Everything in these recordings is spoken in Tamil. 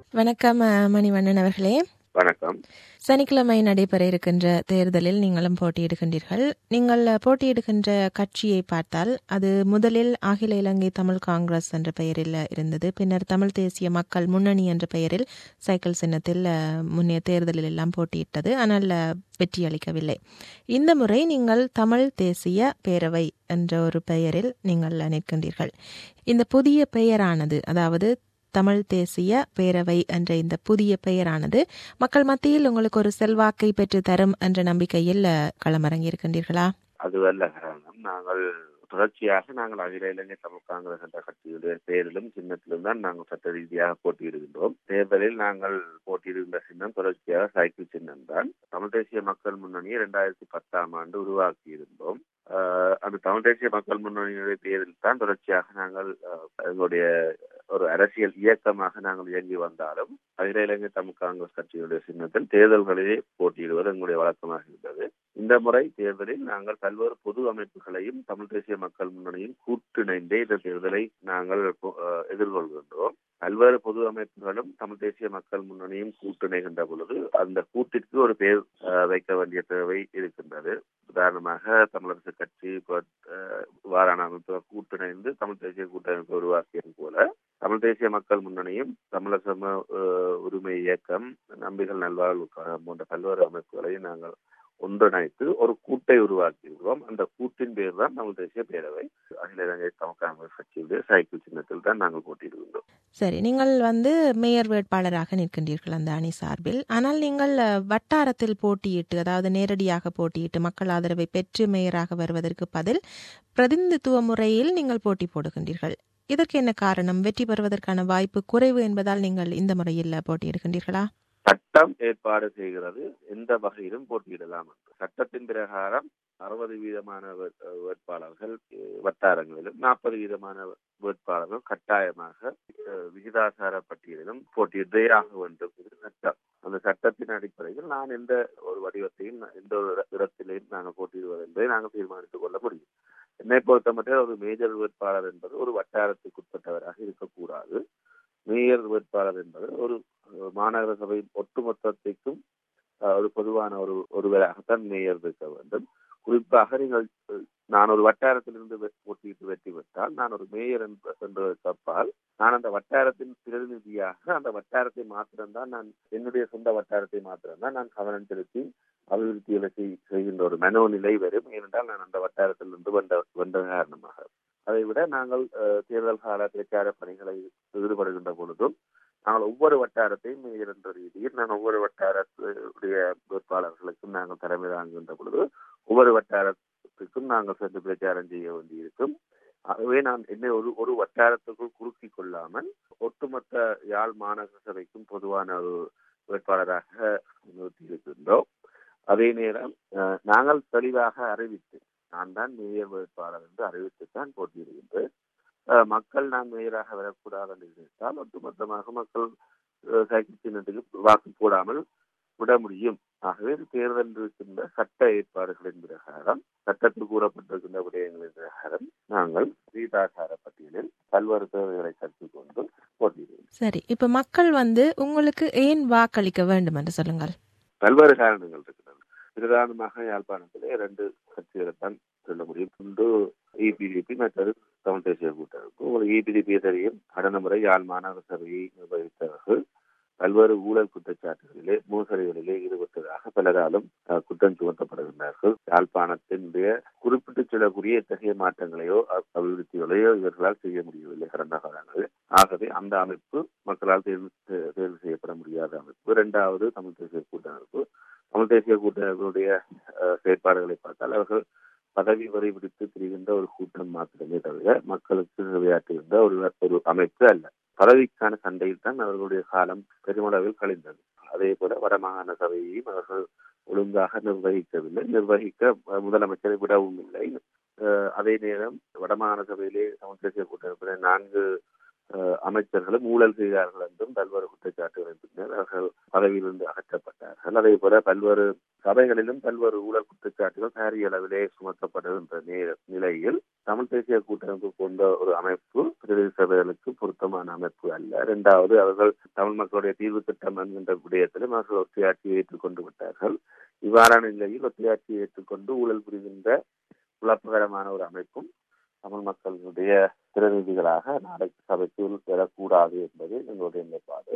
வணக்கம் அஹ், மணிவண்ணன் அவர்களே வணக்கம் சனிக்கிழமை நடைபெற இருக்கின்ற தேர்தலில் நீங்களும் போட்டியிடுகின்றீர்கள் நீங்கள் அஹ், போட்டியிடுகின்ற கட்சியை பார்த்தால் அது முதலில் அகில இலங்கை தமிழ் காங்கிரஸ் என்ற பெயரில் இருந்தது பின்னர் தமிழ் தேசிய மக்கள் முன்னணி என்ற பெயரில் சைக்கிள் சின்னத்தில் அஹ், முன்னைய தேர்தலில் எல்லாம் போட்டியிட்டது ஆனால் அஹ், வெற்றி அளிக்கவில்லை இந்த முறை நீங்கள் தமிழ் தேசிய பேரவை என்ற ஒரு பெயரில் நீங்கள் நிற்கின்றீர்கள் இந்த புதிய பெயரானது அதாவது தமிழ் தேசிய பேரவை என்ற இந்த புதிய பெயரானது மக்கள் மத்தியில் உங்களுக்கு ஒரு செல்வாக்கை பெற்று தரும் என்ற நம்பிக்கையில் அஹ், களமிறங்கி இருக்கின்றீர்களா அதுவல்ல காரணம் நாங்கள் தொடர்ச்சியாக நாங்கள் அகில இலங்கை தமிழ் காங்கிரஸ் என்ற கட்சியுடைய பெயரிலும் சின்னத்திலும் தான் நாங்கள் சட்ட ரீதியாக போட்டியிடுகின்றோம் தேர்தலில் நாங்கள் போட்டியிடுகின்ற சின்னம் தொடர்ச்சியாக சைக்கிள் சின்னம் தான் தமிழ் தேசிய மக்கள் முன்னணியை இரண்டாயிரத்தி பத்தாம் ஆண்டு உருவாக்கி இருந்தோம் ஆஹ் அந்த தமிழ் தேசிய மக்கள் முன்னணியுடைய பெயரில் தான் தொடர்ச்சியாக நாங்கள் ஆஹ், எங்களுடைய ஒரு அரசியல் இயக்கமாக நாங்கள் இயங்கி வந்தாலும் அகில இலங்கை தமிழ் காங்கிரஸ் கட்சியினுடைய சின்னத்தில் தேர்தல்களிலே போட்டியிடுவது எங்களுடைய வழக்கமாக இருந்தது இந்த முறை தேர்தலில் நாங்கள் பல்வேறு பொது அமைப்புகளையும் தமிழ் தேசிய மக்கள் முன்னணியும் கூட்டிணைந்தே இந்த தேர்தலை நாங்கள் அஹ், எதிர்கொள்கின்றோம் பல்வேறு பொது அமைப்புகளும் தமிழ் தேசிய மக்கள் முன்னணியும் கூட்டிணைகின்ற பொழுது அந்த கூட்டிற்கு ஒரு பேர் அஹ், வைக்க வேண்டிய தேவை இருக்கின்றது உதாரணமாக தமிழரசு கட்சி இப்ப, அஹ், இவ்வாறான அமைப்புகள் கூட்டிணைந்து தமிழ் தேசிய கூட்டமைப்பை உருவாக்கியது போல தமிழ் தேசிய மக்கள் முன்னணியும் தமிழர் சம அஹ், உரிமை இயக்கம் நம்பிகள் நல்வாழ்வு கழகம் போன்ற பல்வேறு அமைப்புகளை நாங்கள் ஒன்றிணைத்து ஒரு கூட்டை உருவாக்கியிருக்கிறோம் அந்த கூட்டின் பேர் தான் தமிழ் தேசிய பேரவை அகில இலங்கை தமிழ் காங்கிரஸ் கட்சியுடைய சைக்கிள் சின்னத்தில் தான் நாங்கள் போட்டியிடுகின்றோம் சரி நீங்கள் வந்து மேயர் வேட்பாளராக நிற்கின்றீர்கள் அந்த அணி சார்பில் ஆனால் நீங்கள் அஹ், வட்டாரத்தில் போட்டியிட்டு அதாவது நேரடியாக போட்டியிட்டு மக்கள் ஆதரவை பெற்று மேயராக வருவதற்கு பதில் பிரதிநிதித்துவ முறையில் நீங்கள் போட்டி போடுகின்றீர்கள் இதற்கு என்ன காரணம் வெற்றி பெறுவதற்கான வாய்ப்பு குறைவு என்பதால் நீங்கள் இந்த முறையில் போட்டியிடுகின்றீர்களா சட்டம் ஏற்பாடு செய்கிறது எந்த வகையிலும் போட்டியிடலாம் என்று சட்டத்தின் பிரகாரம் அறுபது வீதமான வே- வேட்பாளர்கள் அஹ், வட்டாரங்களிலும் நாற்பது வீதமான வேட்பாளர்கள் கட்டாயமாக அஹ், விகிதாசார பட்டியலிலும் போட்டியிட்டே ஆக வேண்டும் இது சட்டம் அந்த சட்டத்தின் அடிப்படையில் நான் எந்த ஒரு வடிவத்தையும் நான் எந்த ஒரு இட- இடத்திலையும் நாங்கள் போட்டியிடுவது என்பதை நாங்கள் தீர்மானித்துக் கொள்ள முடியும் என்னை பொறுத்தமட்டில் ஒரு மேஜர் வேட்பாளர் என்பது ஒரு வட்டாரத்துக்கு உட்பட்டவராக இருக்கக்கூடாது மேயர் வேட்பாளர் என்பது ஒரு அஹ், மாநகர சபையின் ஒட்டுமொத்தத்திற்கும் அஹ், ஒரு பொதுவான ஒரு ஒருவராகத்தான் மேயர் இருக்க வேண்டும் குறிப்பாக நீங்கள் அஹ், நான் ஒரு வட்டாரத்திலிருந்து வெ- போட்டியிட்டு வெற்றி பெற்றால் நான் ஒரு மேயர் என்ற- என்பதற்கு அப்பால் நான் அந்த வட்டாரத்தின் பிரதிநிதியாக அந்த வட்டாரத்தை மாத்திரம்தான் நான் என்னுடைய சொந்த வட்டாரத்தை மாத்திரம்தான் நான் கவனம் செலுத்தி அபிவிருத்திகளை செய்- செய்கின்ற ஒரு மனோநிலை வரும் ஏனென்றால் நான் அந்த வட்டாரத்திலிருந்து வந்த வந்த காரணமாக அதை விட நாங்கள் அஹ், தேர்தல் கால பிரச்சார பணிகளை ஈடுபடுகின்ற பொழுதும் நாங்கள் ஒவ்வொரு வட்டாரத்தையும் மேயர் என்ற ரீதியில் நான் ஒவ்வொரு வட்டாரத்துடைய வேட்பாளர்களுக்கும் நாங்கள் தலைமை தாங்குகின்ற பொழுது ஒவ்வொரு வட்டாரத்துக்கும் நாங்கள் சென்று பிரச்சாரம் செய்ய வேண்டியிருக்கும் ஆகவே நான் என்னை ஒரு ஒரு வட்டாரத்துக்குள் குறுக்கிக் கொள்ளாமல் ஒட்டுமொத்த யாழ் மாநகர சபைக்கும் பொதுவான ஒரு வேட்பாளராக நிறுத்தியிருக்கின்றோம் அதே நேரம் அஹ், நாங்கள் தெளிவாக அறிவித்து நான் தான் மேயர் வேட்பாளர் என்று அறிவித்துத்தான் போட்டியிடுகின்றேன் அஹ், மக்கள் நான் மேயராக வரக்கூடாது என்று நினைத்தால் ஒட்டுமொத்தமாக மக்கள் அஹ், சைக்கிள் சின்னத்துக்கு வாக்கு போடாமல் விட முடியும் ஆகவே தேர்தல் இருக்கின்ற சட்ட ஏற்பாடுகளின் பிரகாரம் சட்டத்தில் கூறப்பட்டிருக்கின்ற விடயங்களின் பிரகாரம் நாங்கள் வீதாசார பட்டியலில் பல்வேறு தேவைகளை கருத்தில் கொண்டு போட்டியிடுவோம் சரி இப்ப மக்கள் வந்து உங்களுக்கு ஏன் வாக்களிக்க வேண்டும் என்று சொல்லுங்கள் பல்வேறு காரணங்கள் இருக்கிறது பிரதானமாக யாழ்ப்பாணத்திலே இரண்டு கட்சிகளை தான் சொல்ல முடியும் ஒன்று இபிடிபி மற்றது தமிழ் தேசிய கூட்டமைப்பு உங்களுக்கு இபிடிபி தெரியும் கடந்த முறை யாழ் மாநகர சபையை நிர்வகித்தவர்கள் பல்வேறு ஊழல் குற்றச்சாட்டுகளிலே மோசடிகளிலே ஈடுபட்டதாக பலராலும் அஹ், குற்றம் சுமத்தப்படுகின்றார்கள் யாழ்ப்பாணத்தினுடைய குறிப்பிட்டு சொல்லக்கூடிய எத்தகைய மாற்றங்களையோ அ- அபிவிருத்திகளையோ இவர்களால் செய்ய முடியவில்லை கடந்த காலங்களில் ஆகவே அந்த அமைப்பு மக்களால் தேர்வு தே- தேர்வு செய்யப்பட முடியாத அமைப்பு இரண்டாவது தமிழ் தேசிய கூட்டமைப்பு தமிழ் தேசிய கூட்டமைப்பினுடைய அஹ், செயற்பாடுகளை பார்த்தால் அவர்கள் பதவி வரை விடுத்து திரிகின்ற ஒரு கூட்டம் மாத்திரமே தவிர மக்களுக்கு சேவையாற்றுகின்ற ஒரு ஒரு அமைப்பு அல்ல பதவிக்கான சண்டையில் தான் அவர்களுடைய காலம் பெருமளவில் கழிந்தது அதே போல வடமாகாண சபையையும் அவர்கள் ஒழுங்காக நிர்வகிக்கவில்லை நிர்வகிக்க அஹ், முதலமைச்சரை விடவும் இல்லை அஹ், அதே நேரம் வடமாகாண சபையிலே தமிழ் தேசிய கூட்டமைப்பினர் நான்கு அமைச்சர்களும் ஊழல் செய்தார்கள் என்றும் பல்வேறு குற்றச்சாட்டுகளின் பின்னர் அவர்கள் பதவியிலிருந்து அகற்றப்பட்டார்கள் அதே போல பல்வேறு சபைகளிலும் பல்வேறு ஊழல் குற்றச்சாட்டுகள் பாரிய அளவிலே சுமத்தப்படுகின்ற நிலையில் தமிழ் தேசிய கூட்டமைப்பு போன்ற ஒரு அமைப்பு பிரதேச சபைகளுக்கு பொருத்தமான அமைப்பு அல்ல இரண்டாவது அவர்கள் தமிழ் மக்களுடைய தீர்வு திட்டம் என்கின்ற விடயத்திலும் அவர்கள் ஒற்றையாட்சியை ஏற்றுக்கொண்டு விட்டார்கள் இவ்வாறான நிலையில் ஒற்றையாட்சியை ஏற்றுக்கொண்டு ஊழல் புரிகின்ற குழப்பகரமான ஒரு அமைப்பும் தமிழ் மக்களுடைய பிரதிநிதிகளாக நாளைக்கு சபைக்குள் பெறக்கூடாது என்பது எங்களுடைய நிலைப்பாடு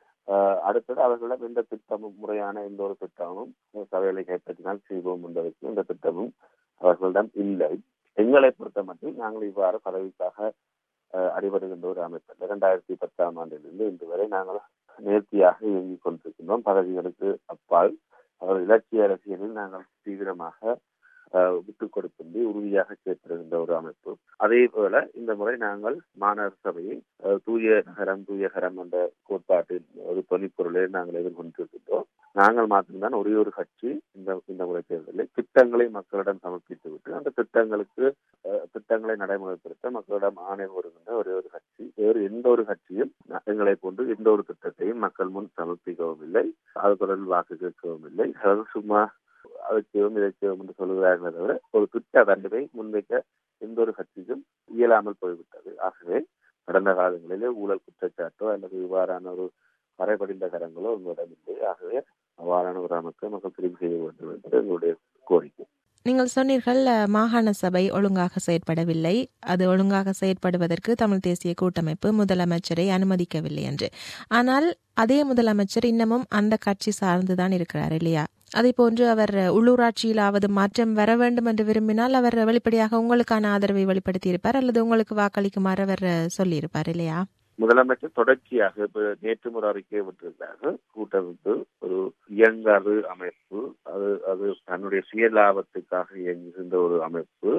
அடுத்தது அவர்களிடம் எந்த திட்டமும் முறையான எந்த ஒரு திட்டமும் சபைகளை கைப்பற்றினால் செய்வோம் என்பதற்கு இந்த திட்டமும் அவர்களிடம் இல்லை எங்களை பொறுத்த மட்டும் நாங்கள் இவ்வாறு பதவிக்காக அடிபடுகின்ற ஒரு அமைப்பு இரண்டாயிரத்தி பத்தாம் ஆண்டிலிருந்து இன்று வரை நாங்கள் நேர்த்தியாக இயங்கிக் கொண்டிருக்கின்றோம் பதவிகளுக்கு அப்பால் அவர் இலட்சிய அரசியலில் நாங்கள் தீவிரமாக விட்டுக் கொடுப்பின்றி உறுதியாக செயற்படுகின்ற ஒரு அமைப்பு அதே போல இந்த முறை நாங்கள் மாநகர சபையை தூய நகரம் தூயகரம் என்ற கோட்பாட்டின் ஒரு தொனிப்பொருளை நாங்கள் எதிர்கொண்டிருக்கின்றோம் நாங்கள் மாத்திரம்தான் ஒரே ஒரு கட்சி இந்த இந்த முறை தேர்தலில் திட்டங்களை மக்களிடம் சமர்ப்பித்து விட்டு அந்த திட்டங்களுக்கு திட்டங்களை நடைமுறைப்படுத்த மக்களிடம் ஆணையம் வருகின்ற ஒரே ஒரு கட்சி வேறு எந்த ஒரு கட்சியும் எங்களை போன்று எந்த ஒரு திட்டத்தையும் மக்கள் முன் சமர்ப்பிக்கவும் இல்லை அது தொடர்பில் வாக்கு கேட்கவும் இல்லை சும்மா அதை செய்வோம் இதை செய்வோம் என்று சொல்லுகிறார்களே தவிர ஒரு திட்ட தண்டனை முன்வைக்க எந்த ஒரு கட்சிக்கும் இயலாமல் போய்விட்டது ஆகவே கடந்த காலங்களிலே ஊழல் குற்றச்சாட்டோ அல்லது இவ்வாறான ஒரு வரைபடிந்த கரங்களோ உங்களிடம் இல்லை ஆகவே அவ்வாறான ஒரு அமைப்பை மக்கள் தெரிவு செய்ய வேண்டும் என்பது எங்களுடைய கோரிக்கை நீங்கள் சொன்னீர்கள் மாகாண சபை ஒழுங்காக செயற்படவில்லை அது ஒழுங்காக செயற்படுவதற்கு தமிழ் தேசிய கூட்டமைப்பு முதலமைச்சரை அனுமதிக்கவில்லை என்று ஆனால் அதே முதலமைச்சர் இன்னமும் அந்த கட்சி சார்ந்துதான் இருக்கிறார் இல்லையா அதே போன்று அவர் உள்ளூராட்சியிலாவது மாற்றம் வர வேண்டும் என்று விரும்பினால் அவர் வெளிப்படையாக உங்களுக்கான ஆதரவை வெளிப்படுத்தி இருப்பார் அல்லது உங்களுக்கு வாக்களிக்குமாறு அவர் சொல்லியிருப்பார் இல்லையா முதலமைச்சர் தொடர்ச்சியாக நேற்று முறை அறிக்கை விட்டிருக்கிறார்கள் கூட்டமைப்பு ஒரு இயங்காறு அமைப்பு அது அது தன்னுடைய சுய லாபத்துக்காக இயங்குகின்ற ஒரு அமைப்பு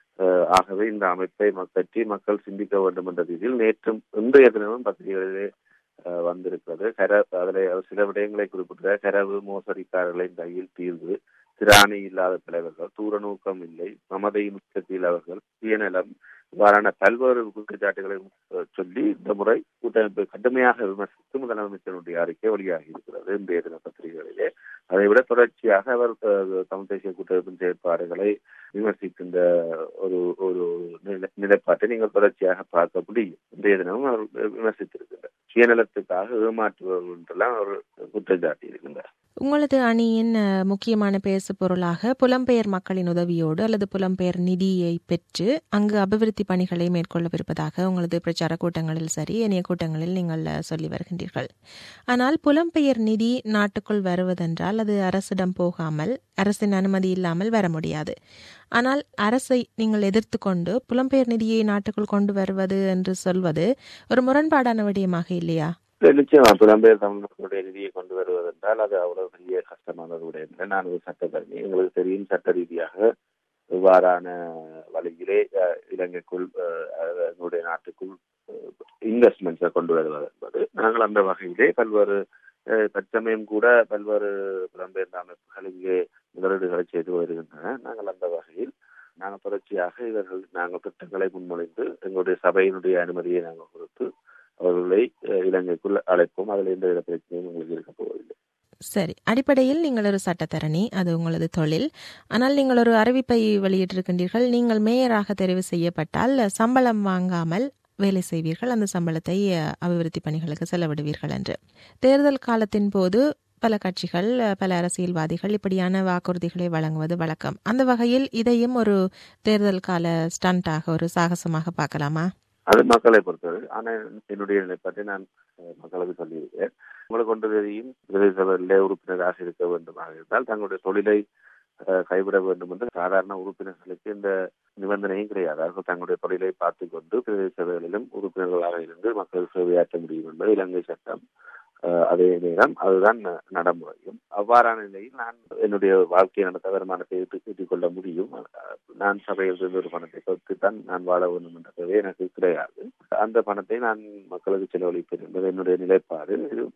ஆகவே இந்த அமைப்பை பற்றி மக்கள் சிந்திக்க வேண்டும் என்ற ரீதியில் நேற்றும் இன்றைய தினமும் பத்திரிகைகளிலே வந்திருக்கிறது கர அதில் சில விடயங்களை குறிப்பிட்ட கரவு மோசடிக்காரர்களின் கையில் தீர்வு திராணி இல்லாத தலைவர்கள் தூரநோக்கம் இல்லை மமதையின் உச்சத்தில் அவர்கள் சுயநலம் இவ்வாறான பல்வேறு குற்றச்சாட்டுகளை சொல்லி இந்த முறை கூட்டமைப்பை கடுமையாக விமர்சித்து முதலமைச்சருடைய அறிக்கை வெளியாகி இருக்கிறது இன்றைய தின பத்திரிகைகளிலே அதை விட தொடர்ச்சியாக அவர் தமிழ் தேசிய கூட்டமைப்பின் செயற்பாடுகளை விமர்சிக்கின்ற ஒரு ஒரு நிலைப்பாட்டை நீங்கள் தொடர்ச்சியாக பார்க்க முடியும் இன்றைய தினமும் அவர் விமர்சித்திருக்கின்றார் சுயநலத்துக்காக ஏமாற்றுபவர்கள் என்றெல்லாம் அவர் குற்றம் சாட்டியிருக்கின்றார் உங்களது அணியின் முக்கியமான பேசு பொருளாக புலம்பெயர் மக்களின் உதவியோடு அல்லது புலம்பெயர் நிதியை பெற்று அங்கு அபிவிருத்தி பணிகளை மேற்கொள்ளவிருப்பதாக உங்களது பிரச்சார கூட்டங்களில் சரி இணைய கூட்டங்களில் நீங்கள் சொல்லி வருகின்றீர்கள் ஆனால் புலம்பெயர் நிதி நாட்டுக்குள் வருவதென்றால் அது அரசிடம் போகாமல் அரசின் அனுமதி இல்லாமல் வர முடியாது ஆனால் அரசை நீங்கள் எதிர்த்து கொண்டு புலம்பெயர் நிதியை நாட்டுக்குள் கொண்டு வருவது என்று சொல்வது ஒரு முரண்பாடான விடயமாக இல்லையா நிச்சயமா புலம்பெயர் தமிழர்களுடைய நிதியை கொண்டு வருவதென்றால் அது அவ்வளவு பெரிய கஷ்டமான ஒரு விடயம் நான் ஒரு சட்டத்தரணி எங்களுக்கு தெரியும் சட்ட ரீதியாக இவ்வாறான வழியிலே இலங்கைக்குள் எங்களுடைய நாட்டுக்குள் இன்வெஸ்ட்மெண்ட்ஸை கொண்டு வருவது என்பது நாங்கள் அந்த வகையிலே பல்வேறு தற்சமயம் கூட பல்வேறு புலம்பெயர்ந்த அமைப்புகள் இங்கே முதலீடுகளை செய்து வருகின்றன நாங்கள் அந்த வகையில் நாங்கள் தொடர்ச்சியாக இவர்கள் நாங்கள் திட்டங்களை முன்மொழிந்து எங்களுடைய சபையினுடைய அனுமதியை நாங்கள் கொடுத்து அவர்களை இலங்கைக்குள் அழைப்போம் அதில் எந்த வித பிரச்சனையும் உங்களுக்கு இருக்க போவதில்லை சரி அடிப்படையில் நீங்கள் ஒரு சட்டத்தரணி அது உங்களது தொழில் ஆனால் நீங்கள் ஒரு அறிவிப்பை வெளியிட்டிருக்கின்றீர்கள் நீங்கள் மேயராக தெரிவு செய்யப்பட்டால் சம்பளம் வாங்காமல் வேலை செய்வீர்கள் அந்த சம்பளத்தை அபிவிருத்தி பணிகளுக்கு செலவிடுவீர்கள் என்று தேர்தல் காலத்தின் போது பல கட்சிகள் பல அரசியல்வாதிகள் இப்படியான வாக்குறுதிகளை வழங்குவது வழக்கம் அந்த வகையில் இதையும் ஒரு தேர்தல் கால ஸ்டண்டாக ஒரு சாகசமாக பார்க்கலாமா அது மக்களை பொறுத்தவரை ஆனால் என்னுடைய நிலைப்பாட்டை நான் மக்களுக்கு சொல்லியிருக்கேன் உங்களுக்கு கொண்டு தெரியும் பிரதேச உறுப்பினராக இருக்க வேண்டுமாக இருந்தால் தங்களுடைய தொழிலை கைவிட வேண்டும் என்று சாதாரண உறுப்பினர்களுக்கு இந்த நிபந்தனையும் கிடையாது அவர்கள் தங்களுடைய தொழிலை பார்த்து கொண்டு பிரதேச சபைகளிலும் உறுப்பினர்களாக இருந்து மக்கள் சேவையாற்ற முடியும் என்பது இலங்கை சட்டம் அதே நேரம் அதுதான் நடைமுறையும் அவ்வாறான நிலையில் நான் என்னுடைய வாழ்க்கை நடத்த வருமானத்தை ஈட்டிக் கொள்ள முடியும் நான் சபையில் இருந்து ஒரு பணத்தை கொடுத்து தான் நான் வாழ வேண்டும் என்றது எனக்கு கிடையாது அந்த பணத்தை நான் மக்களுக்கு செலவழிப்பேன் என்பது என்னுடைய நிலைப்பாடு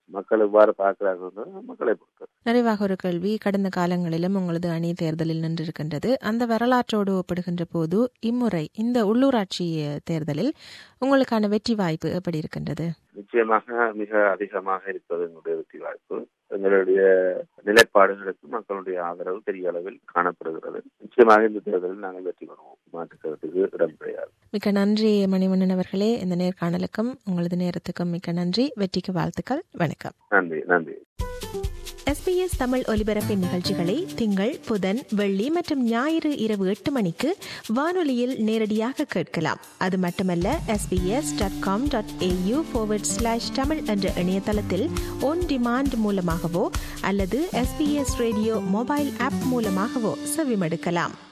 மக்கள் எவ்வாறு பார்க்கிறார்கள் மக்களை பொறுத்தது நிறைவாக ஒரு கேள்வி கடந்த காலங்களிலும் உங்களது அணி தேர்தலில் நின்றிருக்கின்றது அந்த வரலாற்றோடு ஒப்பிடுகின்ற போது இம்முறை இந்த உள்ளூராட்சி தேர்தலில் உங்களுக்கான வெற்றி வாய்ப்பு எப்படி இருக்கின்றது நிச்சயமாக மிக அதிகமாக இருப்பது எங்களுடைய வெற்றி வாய்ப்பு எங்களுடைய நிலைப்பாடுகளுக்கு மக்களுடைய ஆதரவு பெரிய அளவில் காணப்படுகிறது நிச்சயமாக இந்த தேர்தலில் நாங்கள் வெற்றி பெறுவோம் மாற்றுக்கிறதுக்கு இடம் கிடையாது மிக்க நன்றி மணிவண்ணன் அவர்களே இந்த நேர்காணலுக்கும் உங்களது நேரத்துக்கும் மிக்க நன்றி வெற்றிக்கு வாழ்த்துக்கள் வணக்கம் நன்றி நன்றி எஸ்பிஎஸ் தமிழ் ஒலிபரப்பின் நிகழ்ச்சிகளை திங்கள் புதன் வெள்ளி மற்றும் ஞாயிறு இரவு எட்டு மணிக்கு வானொலியில் நேரடியாக கேட்கலாம் அது மட்டுமல்ல SBS dot com dot AU forward slash Tamil என்ற இணையதளத்தில் ஒன் டிமாண்ட் மூலமாகவோ அல்லது எஸ்பிஎஸ் ரேடியோ மொபைல் ஆப் மூலமாகவோ செவிமடுக்கலாம்